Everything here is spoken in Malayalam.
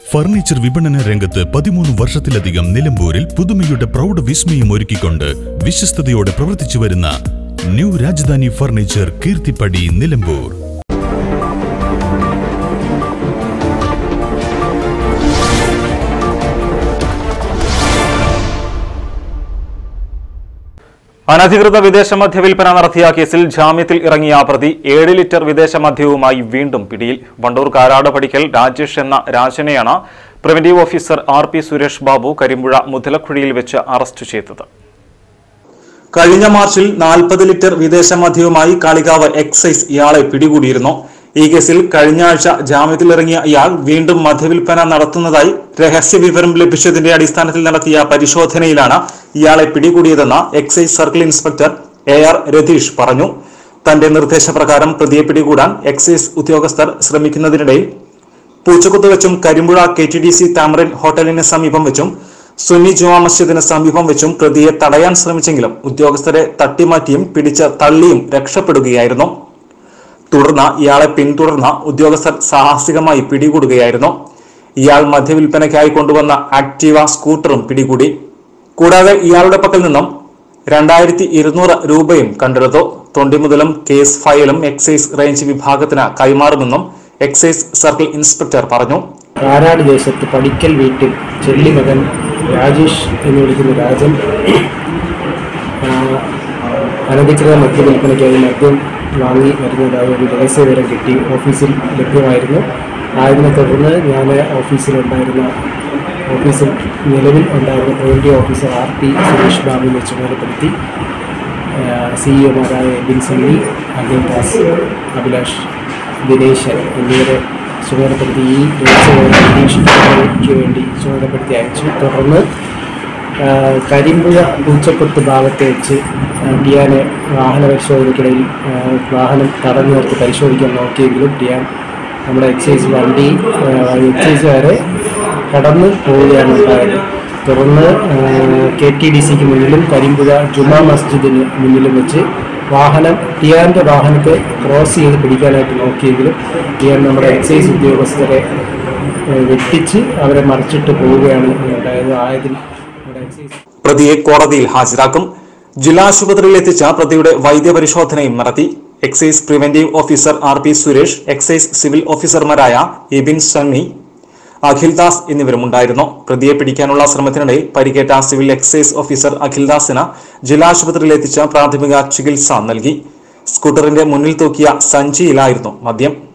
ഫർണിച്ചർ വിപണന രംഗത്ത് പതിമൂന്ന് വർഷത്തിലധികം നിലമ്പൂരിൽ പുതുമയുടെ പ്രൗഢ വിസ്മയം ഒരുക്കിക്കൊണ്ട് വിശ്വസ്തയോടെ പ്രവർത്തിച്ചു വരുന്ന ന്യൂ രാജധാനി ഫർണിച്ചർ കീർത്തിപ്പടി നിലമ്പൂർ അനധികൃത വിദേശ മദ്യ വിൽപ്പന നടത്തിയ കേസിൽ ജാമ്യത്തിൽ ഇറങ്ങിയ പ്രതി ഏഴ് ലിറ്റർ വിദേശ മദ്യവുമായി വീണ്ടും പിടിയിൽ വണ്ടൂർ കാരാട് പടിക്കൽ രാജേഷ് എന്ന രാജനെയാണ് preventive officer R P Suresh Babu Karimpuzha മുതലക്കുഴിയിൽ വെച്ച് അറസ്റ്റ് ചെയ്തത് കഴിഞ്ഞ മാർച്ചിൽ നാൽപ്പത് ലിറ്റർ വിദേശ മദ്യവുമായി കാളികാവ് എക്സൈസ് ഇയാളെ പിടികൂടിയിരുന്നു ഈ കേസിൽ കഴിഞ്ഞ ആഴ്ച ജാമ്യത്തിലിറങ്ങിയ ഇയാൾ വീണ്ടും മദ്യവിൽപ്പന നടത്തുന്നതായി രഹസ്യ വിവരം ലഭിച്ചതിന്റെ അടിസ്ഥാനത്തിൽ നടത്തിയ പരിശോധനയിലാണ് ഇയാളെ പിടികൂടിയതെന്ന് excise circle inspector A R Ratheesh പറഞ്ഞു തന്റെ നിർദ്ദേശപ്രകാരം പ്രതിയെ പിടികൂടാൻ എക്സൈസ് ഉദ്യോഗസ്ഥർ ശ്രമിക്കുന്നതിനിടയിൽ പൂച്ചക്കുത്ത് വെച്ചും Karimpuzha K T D C Tamarind ഹോട്ടലിന് സമീപം വെച്ചും സുന്നി ജുമാ മസ്ജിദിന് സമീപം വെച്ചും പ്രതിയെ തടയാൻ ശ്രമിച്ചെങ്കിലും ഉദ്യോഗസ്ഥരെ തട്ടിമാറ്റിയും പിടിച്ച് തള്ളിയും രക്ഷപ്പെടുകയായിരുന്നു തുടർന്ന് ഇയാളെ പിന്തുടർന്ന ഉദ്യോഗസ്ഥർ സാഹസികമായി പിടികൂടുകയായിരുന്നു ഇയാൾ മദ്യവിൽപ്പനയ്ക്കായി കൊണ്ടുവന്ന ആക്ടീവ സ്കൂട്ടറും പിടികൂടി കൂടാതെ ഇയാളുടെ പക്കൽ നിന്നും രണ്ടായിരത്തി ഇരുന്നൂറ് രൂപയും കണ്ടെടുത്തു തൊണ്ടിമുതലും കേസ് ഫയലും എക്സൈസ് റേഞ്ച് വിഭാഗത്തിന് കൈമാറുമെന്നും എക്സൈസ് സർക്കിൾ ഇൻസ്പെക്ടർ പറഞ്ഞു കാരാട് ദേശത്ത് പടിക്കൽ വീട്ടിൽ ചെല്ലി മകൻ രാജേഷ് എന്ന് വിളിക്കുന്ന രാജൻ ആ, അനധികൃത മദ്യ വിൽപ്പനയ്ക്കായി മദ്യം വാങ്ങി വരുന്നതായി ഒരു രഹസ്യ വിവരം കിട്ടി ഓഫീസിൽ ലഭ്യമായിരുന്നു അതിനെ തുടർന്ന് ഞാൻ ഓഫീസിലുണ്ടായിരുന്ന ഓഫീസിൽ നിലവിൽ ഉണ്ടായിരുന്ന preventive officer R P Suresh ബാബുവിനെ ചുമതലപ്പെടുത്തി സിഇഒമാരായ എബിൻ സണ്ണി അനിൽ ദാസ് അഭിലാഷ് ദിനേശ് എന്നിവരെ ചുമതലപ്പെടുത്തി ഈ രഹസ്യവിവരം നിരീക്ഷിക്കുന്നതിന് വേണ്ടി ചുമതലപ്പെടുത്തി അയച്ചു തുടർന്ന് ആ, കരിമ്പുഴ പൂച്ചക്കൊത്ത് ഭാഗത്ത് വെച്ച് ആ, ഡിയാനെ വാഹന പരിശോധനയ്ക്കിടയിൽ ആ, വാഹനം തടഞ്ഞു നിർത്തി പരിശോധിക്കാൻ നോക്കിയെങ്കിലും ഡിയാൻ നമ്മുടെ എക്സൈസ് വണ്ടി ആ, എക്സൈസുകാരെ കടന്നു പോവുകയാണ് ഉണ്ടായത് തുടർന്ന് കെ ടി ഡി സിക്ക് മുന്നിലും കരിമ്പുഴ ജുമാ മസ്ജിദിന് മുന്നിലും വെച്ച് വാഹനം ടിയാൻ്റെ വാഹനത്തെ ക്രോസ് ചെയ്ത് പിടിക്കാനായിട്ട് നോക്കിയെങ്കിലും ടിയാൻ നമ്മുടെ എക്സൈസ് ഉദ്യോഗസ്ഥരെ ഏഹ്, വെട്ടിച്ച് അവരെ മറിച്ചിട്ട് പോവുകയാണ് ഉണ്ടായത് ആയതിൽ നമ്മുടെ എക്സൈസ് പ്രതിയെ കോടതിയിൽ ഹാജരാക്കും ജില്ലാ ആശുപത്രിയിൽ എത്തിച്ച പ്രതിയുടെ വൈദ്യപരിശോധനയും നടത്തി excise preventive officer R P Suresh excise civil ഓഫീസർമാരായ എബിൻ സണ്ണി അഖിൽദാസ് എന്നിവരുമുണ്ടായിരുന്നു പ്രതിയെ പിടിക്കാനുള്ള ശ്രമത്തിനിടയിൽ പരിക്കേറ്റ സിവിൽ എക്സൈസ് ഓഫീസർ അഖിൽദാസിന് ജില്ലാ ആശുപത്രിയിൽ എത്തിച്ച പ്രാഥമിക ചികിത്സ നൽകി സ്കൂട്ടറിന്റെ മുന്നിൽ തൂക്കിയ സഞ്ചിയിലായിരുന്നു മദ്യം